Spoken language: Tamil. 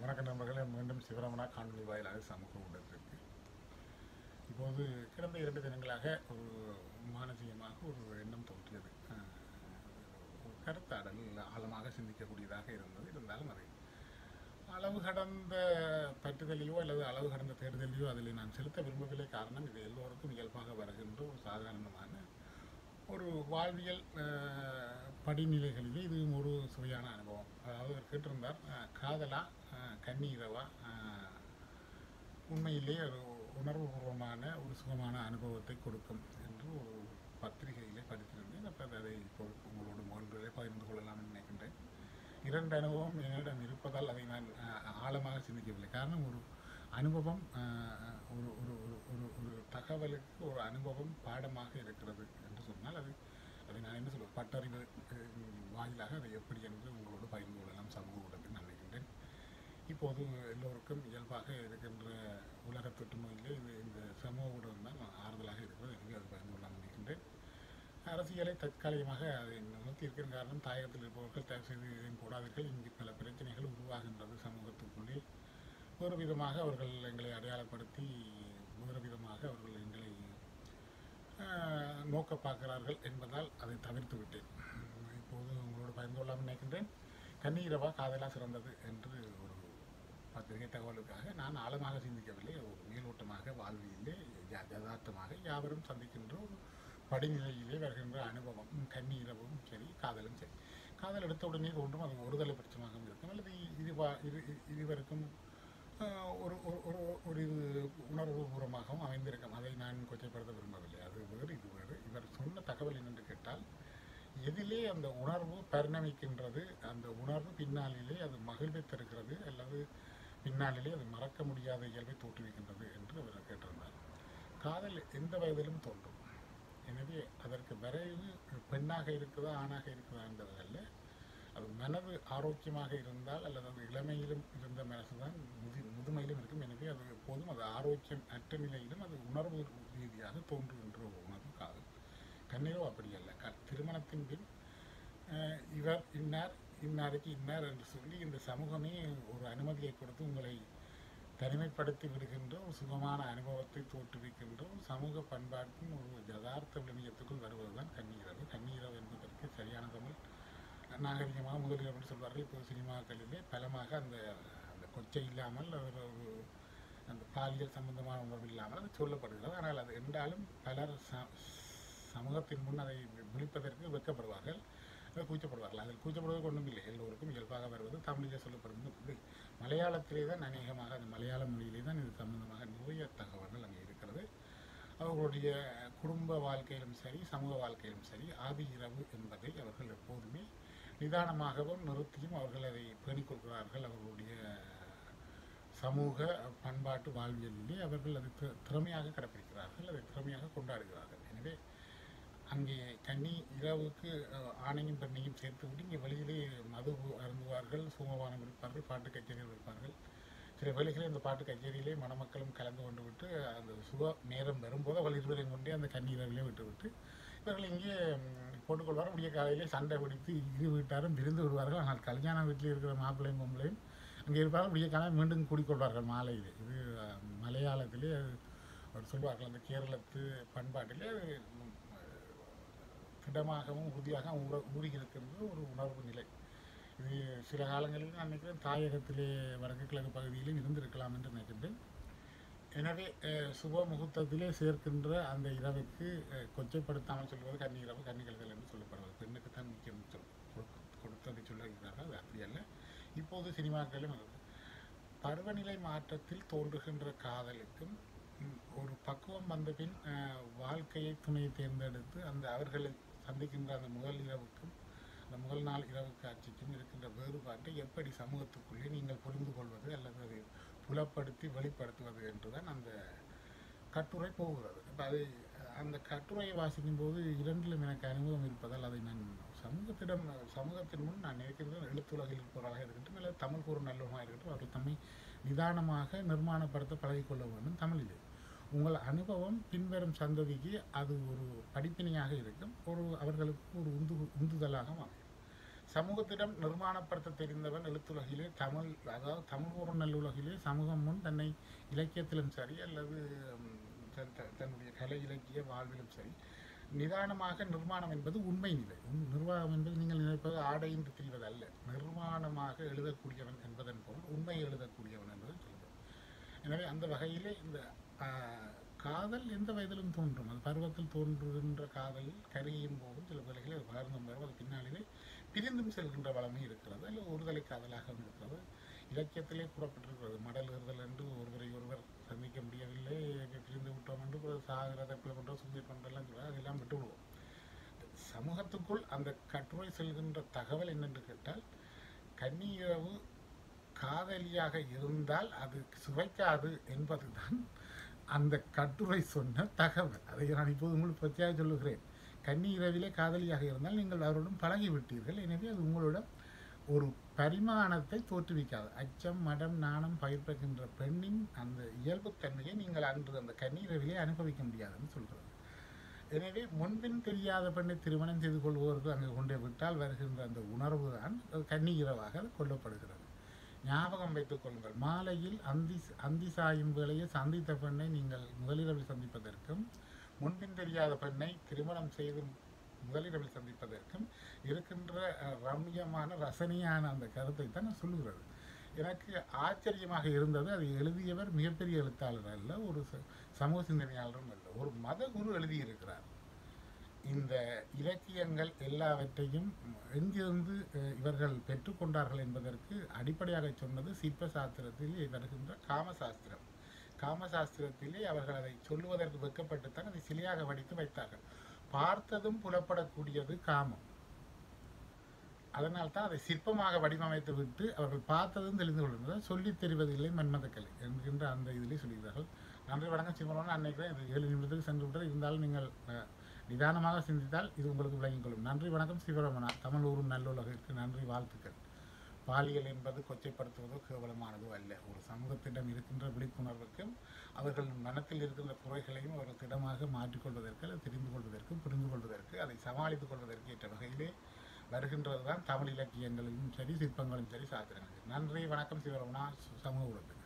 வணக்க நண்பர்களே மீண்டும் சிவரமணா காணொலி வாயிலாக சமூக ஊடகத்திற்கு இப்போது கடந்த இரண்டு தினங்களாக ஒரு மானசீகமாக ஒரு எண்ணம் தோன்றியது அஹ், ஒரு கருத்தாடல் ஆழமாக சிந்திக்கக்கூடியதாக இருந்தது இருந்தாலும் அதை அளவு கடந்த பற்றுதலையோ அல்லது அளவு கடந்த தேடுதலையோ அதில் நான் செலுத்த விரும்பவில்லை காரணம் இது எல்லோருக்கும் இயல்பாக வருகின்ற ஒரு சாதாரணமான ஒரு வாழ்வியல் அஹ், படிநிலைகளிலே இது ஒரு சுவையான அனுபவம் அதாவது அவர் கேட்டிருந்தார் அஹ், காதலா அஹ், கண்ணீரவா அஹ், உண்மையிலே ஒரு உணர்வுபூர்வமான ஒரு சுகமான அனுபவத்தை கொடுக்கும் என்று ஒரு பத்திரிகையிலே படித்திருந்தேன் அப்போ அதை இப்போ உங்களோட மொழிகளே பகிர்ந்து கொள்ளலாம் என்று நினைக்கின்றேன் இரண்டு அனுபவம் என்னிடம் இருப்பதால் அதை நான் அஹ், ஆழமாக சிந்திக்கவில்லை காரணம் ஒரு அனுபவம் அஹ், ஒரு ஒரு ஒரு ஒரு ஒரு தகவலுக்கு ஒரு அனுபவம் பாடமாக இருக்கிறது என்று சொன்னால் அது அதை நான் என்ன சொல்வது பட்டறிவு அஹ், வாயிலாக அதை எப்படி என்று உங்களோடு பகிர்ந்து கொள்ளலாம் சமூக ஊடகத்தில் நான் நினைக்கின்றேன் இப்போது எல்லோருக்கும் இயல்பாக இருக்கின்ற உலக தொற்று நோயிலே இது இந்த சமூக ஊடகம் தான் ஆறுதலாக இருக்கிறது எனவே அது பகிர்ந்து கொள்ளலாம் நினைக்கின்றேன் அரசியலை தற்காலிகமாக அதை நிறுத்தி இருக்கிற காரணம் தாயகத்தில் இருப்பவர்கள் தயவு செய்து இதையும் போடாதீர்கள் இங்கு பல பிரச்சனைகள் உருவாகின்றது சமூகத்துக்குள்ளே வேறு விதமாக அவர்கள் எங்களை அடையாளப்படுத்தி வேறு விதமாக அவர்கள் எங்களை ஆஹ், நோக்க பார்க்கிறார்கள் என்பதால் அதை தவிர்த்து விட்டேன் இப்போது உங்களோடு பகிர்ந்து கொள்ளாமல் நினைக்கின்றேன் கண்ணீரவா காதலா சிறந்தது என்று ஒரு பத்திரிகை தகவலுக்காக நான் ஆழமாக சிந்திக்கவில்லை ஒரு மேலோட்டமாக வாழ்வியலே ய- யதார்த்தமாக யாவரும் சந்திக்கின்ற ஒரு படிநிலையிலே வருகின்ற அனுபவம் கண்ணீரவும் சரி காதலும் சரி காதல் எடுத்த உடனே தோன்றும் அது ஒருதலை பட்சமாக இருக்கும் அல்லது இது வா- இது இது- இதுவரைக்கும் ஆஹ், ஒரு ஒரு- ஒரு ஒரு இது உணர்வுபூர்வமாகவும் அமைந்திருக்கும் அதை நான் கொச்சைப்படுத்த விரும்பவில்லை அது வேறு இது வேறு இவர் சொன்ன தகவல் என்னென்று கேட்டால் எதிலே அந்த உணர்வு பரிணமிக்கின்றது அந்த உணர்வு பின்னாளிலே அது மகிழ்வை தருகிறது அல்லது பின்னாளிலே அது மறக்க முடியாத இயல்பை தோற்றுவிக்கின்றது என்று அவர் கேட்டிருந்தார் காதல் எந்த வயதிலும் தோன்றும் எனவே அதற்கு விரைவு பெண்ணாக இருக்குதா ஆணாக இருக்குதா என்பதல்ல அது மனது ஆரோக்கியமாக இருந்தால் அல்லது அது இளமையிலும் இருந்த மனசு தான் முது முதுமையிலும் இருக்கும் எனவே அது எப்போதும் அது ஆரோக்கியம் அற்ற நிலையிலும் அது உணர்வு ரீதியாக தோன்றுகின்ற ஒரு உணர்வு காதல் கண்ணீரோ அப்படி அல்ல க திருமணத்தின் பின் அஹ், இவர் இன்னார் இன்னாருக்கு இன்னார் என்று சொல்லி இந்த சமூகமே ஒரு அனுமதியை கொடுத்து உங்களை தனிமைப்படுத்தி விடுகின்ற ஒரு சுகமான அனுபவத்தை தோற்றுவிக்கின்ற ஒரு சமூக பண்பாட்டின் ஒரு யதார்த்த விளியத்துக்குள் வருவதுதான் கண்ணீரவு கண்ணீரவு என்பதற்கு சரியான தமிழ் நாகரிகமாக முதலிரவு என்று சொல்வார்கள் இப்போ சினிமாக்களிலே பலமாக அந்த அந்த கொச்சை இல்லாமல் ஒரு ஒரு அந்த பாலியல் சம்பந்தமான உணர்வு இல்லாமல் அது சொல்லப்படுகிறது ஆனால் அது என்றாலும் பலர் ச- சமூகத்தின் முன் அதை விழிப்பதற்கு வெட்கப்படுவார்கள் அதை கூச்சப்படுவார்கள் அதில் கூச்சப்படுவது ஒன்றும் இல்லை எல்லோருக்கும் இயல்பாக வருவது தமிழிலே சொல்லப்படுவது இது மலையாளத்திலே தான் அநேகமாக அந்த மலையாள மொழியிலே தான் இது சம்பந்தமாக நிறைய தகவல்கள் அங்கே இருக்கிறது அவர்களுடைய குடும்ப வாழ்க்கையிலும் சரி சமூக வாழ்க்கையிலும் சரி ஆதி இரவு என்பதை அவர்கள் எப்போதுமே நிதானமாகவும் நிறுத்தியும் அவர்கள் அதை பேணிக் கொள்கிறார்கள் அவர்களுடைய சமூக பண்பாட்டு வாழ்வியலிலே அவர்கள் அதை தி- திறமையாக கடைப்பிடிக்கிறார்கள் அதை திறமையாக கொண்டாடுகிறார்கள் எனவே அங்கே கன்னி இரவுக்கு அஹ், ஆணையும் பெண்ணையும் சேர்த்து விட்டு இங்கே வெளியிலே மது அருந்துவார்கள் சோமபானம் இருப்பார்கள் பாட்டு கச்சேரிகள் இருப்பார்கள் சில வேளைகளில் அந்த பாட்டு கச்சேரியிலே மணமக்களும் கலந்து கொண்டு விட்டு அந்த சுக நேரம் வரும்போது அவள் இருவரையும் கொண்டே அந்த கன்னி இரவிலே விட்டு விட்டு இவர்கள் இங்கே ம், போட்டுக்கொள்வார்கள் விடிய காலையிலே சண்டை பிடித்து இரு வீட்டாரும் விருந்து விடுவார்கள் ஆனால் கல்யாண வீட்டில் இருக்கிற மாப்பிள்ளையும் பொம்பளையும் அங்கே இருப்பார்கள் விடிய காலம் மீண்டும் கூடிக்கொள்வார்கள் மாலையில் இது அஹ், மலையாளத்திலே அது அவர் சொல்வார்கள் அந்த கேரளத்து பண்பாட்டிலே அது ம், திடமாகவும் உறுதியாக ஊற ஊறி இருக்கின்ற ஒரு உணர்வு நிலை இது சில காலங்களில் நான் நினைக்கிறேன் தாயகத்திலே வடக்கு கிழக்கு பகுதியிலும் இருந்திருக்கலாம் என்று நினைக்கின்றேன் எனவே அஹ், சுப முகூர்த்தத்திலே சேர்க்கின்ற அந்த இரவுக்கு அஹ், கொச்சைப்படுத்தாமல் சொல்வது கன்னி இரவு கன்னிகள்கள் என்று சொல்லப்படுவது பெண்ணுக்கு தான் முக்கியம் சொல் கொடுக்க- கொடுத்ததை சொல்லுகிறார்கள் அது அப்படி அல்ல இப்போது சினிமாக்களும் இருக்குது பருவநிலை மாற்றத்தில் தோன்றுகின்ற காதலுக்கும் ம், ஒரு பக்குவம் வந்த பின் அஹ், வாழ்க்கையை துணையை தேர்ந்தெடுத்து அந்த அவர்களை சந்திக்கின்ற அந்த முதல் இரவுக்கும் அந்த முதல் நாள் இரவு காட்சிக்கும் இருக்கின்ற வேறுபாட்டை எப்படி சமூகத்துக்குள்ளே நீங்கள் புரிந்து கொள்வது அல்லது அதை புலப்படுத்தி வெளிப்படுத்துவது என்றுதான் அந்த கட்டுரை போகிறது அப்ப அதை அந்த கட்டுரையை வாசிக்கும் போது இரண்டிலும் எனக்கு அனுபவம் இருப்பதால் அதை நான் சமூகத்திடம் சமூகத்தின் முன் நான் நினைக்கின்ற எழுத்துலகில் இருப்பவராக இருக்கட்டும் இல்லை தமிழ் கூறும் நல்லவராக இருக்கட்டும் அவர்கள் தம்மை நிதானமாக நிர்மாணப்படுத்த பழகிக்கொள்ள வேண்டும் தமிழிலே உங்கள் அனுபவம் பின்வரும் சந்ததிக்கு அது ஒரு படிப்பினையாக இருக்கும் ஒரு அவர்களுக்கு ஒரு உந்து உந்துதலாக அமையும் சமூகத்திடம் நிர்மாணப்படுத்த தெரிந்தவன் எழுத்துலகிலே தமிழ் அதாவது தமிழ் ஒரு நல்லுலகிலே சமூகம் முன் தன்னை இலக்கியத்திலும் சரி அல்லது ம், தன் தன்- தன்னுடைய கலை இலக்கிய வாழ்விலும் சரி நிதானமாக நிர்மாணம் என்பது உண்மை நிலை உண் நிர்வாகம் என்பது நீங்கள் நினைப்பது ஆடை என்று தெரிவது அல்ல நிர்மாணமாக எழுதக்கூடியவன் என்பதன் பொருள் உண்மை எழுதக்கூடியவன் என்பது சொல்கிறோம் எனவே அந்த வகையிலே இந்த ஆஹ், காதல் எந்த வயதிலும் தோன்றும் அது பருவத்தில் தோன்றுகின்ற காதல் கருகியும் போதும் சில வேளைகளில் அது வளர்ந்தும் வரும் அது பின்னாளிலே பிரிந்தும் செல்கின்ற வளமை இருக்கிறது அல்லது ஒருதலை காதலாகவும் இருக்கிறது இலக்கியத்திலே கூறப்பட்டிருக்கிறது மடல் ஏறுதல் என்று ஒருவரை ஒருவர் சந்திக்க முடியவில்லை பிரிந்து விட்டோம் என்று பிறகு சாகிறத பிள்ளை பண்ணுறோம் சுந்தி பண்ணுறோம் சொல்லுவாங்க அதெல்லாம் விட்டு விடுவோம் சமூகத்துக்குள் அந்த கட்டுரை செல்கின்ற தகவல் என்னென்று கேட்டால் கன்னியரவு காதலியாக இருந்தால் அது சுவைக்காது என்பதுதான் அந்த கட்டுரை சொன்ன தகவல் அதை நான் இப்போது உங்களுக்கு பற்றியாக சொல்லுகிறேன் கன்னி இரவிலே காதலியாக இருந்தால் நீங்கள் அவருடன் பழகி விட்டீர்கள் எனவே அது உங்களிடம் ஒரு பரிமாணத்தை தோற்றுவிக்காது அச்சம் மடம் நாணம் பயிர்ப்பிக்கின்ற பெண்ணின் அந்த இயல்புத்தன்மையை நீங்கள் அன்று அந்த கண்ணீரவிலே அனுபவிக்க முடியாதுன்னு சொல்கிறது எனவே முன்பின் தெரியாத பெண்ணை திருமணம் செய்து கொள்வோருக்கு அங்கே கொண்டே விட்டால் வருகின்ற அந்த உணர்வு தான் கன்னி இரவாக அது கொல்லப்படுகிறது ஞாபகம் வைத்துக் கொள்ளுங்கள் மாலையில் அந்தி அந்தி சாயும் வேளையை சந்தித்த பெண்ணை நீங்கள் முதலிரவில் சந்திப்பதற்கும் முன்பின் தெரியாத பெண்ணை திருமணம் செய்து முதலிரவில் சந்திப்பதற்கும் இருக்கின்ற அஹ், ரம்யமான ரசனையான அந்த கருத்தை தான் நான் சொல்லுகிறது எனக்கு ஆச்சரியமாக இருந்தது அது எழுதியவர் மிகப்பெரிய எழுத்தாளர் அல்ல ஒரு ச- சமூக சிந்தனையாளரும் அல்ல ஒரு மத குரு எழுதியிருக்கிறார் இந்த இலக்கியங்கள் எல்லாவற்றையும் எங்கிருந்து அஹ், இவர்கள் பெற்றுக்கொண்டார்கள் என்பதற்கு அடிப்படையாக சொன்னது சிற்ப சாஸ்திரத்தில் வருகின்ற காமசாஸ்திரம் காமசாஸ்திரத்திலே அவர்கள் அதை சொல்லுவதற்கு வெட்கப்பட்டுத்தான் அதை சிலையாக வடித்து வைத்தார்கள் பார்த்ததும் புலப்படக்கூடியது காமம் அதனால் தான் அதை சிற்பமாக வடிவமைத்து விட்டு அவர்கள் பார்த்ததும் தெரிந்து கொள்கின்றனர் சொல்லித் தெரிவதில்லை மன்மதக்கலை என்கின்ற அந்த இதிலே சொல்கிறார்கள் நன்றி வணக்கம் சிவரோன் அன்னைக்கு தான் இது ஏழு நிமிடத்துக்கு சென்று விட்டது இருந்தாலும் நீங்கள் அஹ், நிதானமாக சிந்தித்தால் இது உங்களுக்கு விளங்கிக் கொள்ளும் நன்றி வணக்கம் சிவரமணா தமிழ் ஊரும் நல்லுலகிற்கு நன்றி வாழ்த்துக்கள் பாலியல் என்பது கொச்சைப்படுத்துவதோ கேவலமானதோ அல்ல ஒரு சமூகத்திடம் இருக்கின்ற விழிப்புணர்வுக்கும் அவர்கள் மனத்தில் இருக்கின்ற குறைகளையும் அவர்கள் திடமாக மாற்றிக்கொள்வதற்கு அல்லது தெரிந்து கொள்வதற்கு புரிந்து கொள்வதற்கு அதை சமாளித்துக் கொள்வதற்கு ஏற்ற வகையிலே வருகின்றது தான் தமிழ் இலக்கியங்களிலும் சரி சிற்பங்களும் சரி சாத்திரங்களும் நன்றி வணக்கம் சிவரமணா சமூக உலகம்